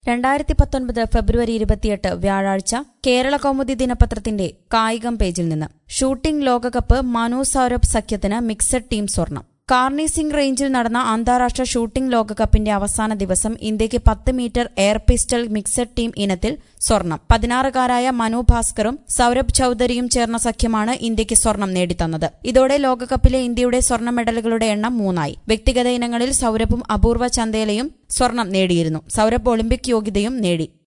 രണ്ടായിരത്തി പത്തൊൻപത് ഫെബ്രുവരി ഇരുപത്തിയെട്ട് വ്യാഴാഴ്ച കേരള കൗമുദി ദിനപത്രത്തിന്റെ കായികം പേജിൽ നിന്ന് ഷൂട്ടിംഗ് ലോകകപ്പ് മനു സൌരഭ് സഖ്യത്തിന് മിക്സഡ് ടീം സ്വർണം കാർണി സിംഗ് റേഞ്ചിൽ നടന്ന അന്താരാഷ്ട്ര ഷൂട്ടിംഗ് ലോകകപ്പിന്റെ അവസാന ദിവസം ഇന്ത്യയ്ക്ക് പത്ത് metre air pistol mixed team ഇനത്തിൽ സ്വർണം പതിനാറുകാരായ മനു ഭാസ്കറും സൌരഭ് ചൌധരിയും ചേർന്ന സഖ്യമാണ് ഇന്ത്യയ്ക്ക് സ്വർണം നേടിത്തന്നത് ഇതോടെ ലോകകപ്പിലെ ഇന്ത്യയുടെ സ്വർണ്ണ മെഡലുകളുടെ എണ്ണം മൂന്നായി വ്യക്തിഗത ഇനങ്ങളിൽ സൌരഭും അപൂർവ ചന്ദേലയും സ്വർണം നേടിയിരുന്നു സൌരഭ് ഒളിമ്പിക് യോഗ്യതയും നേടി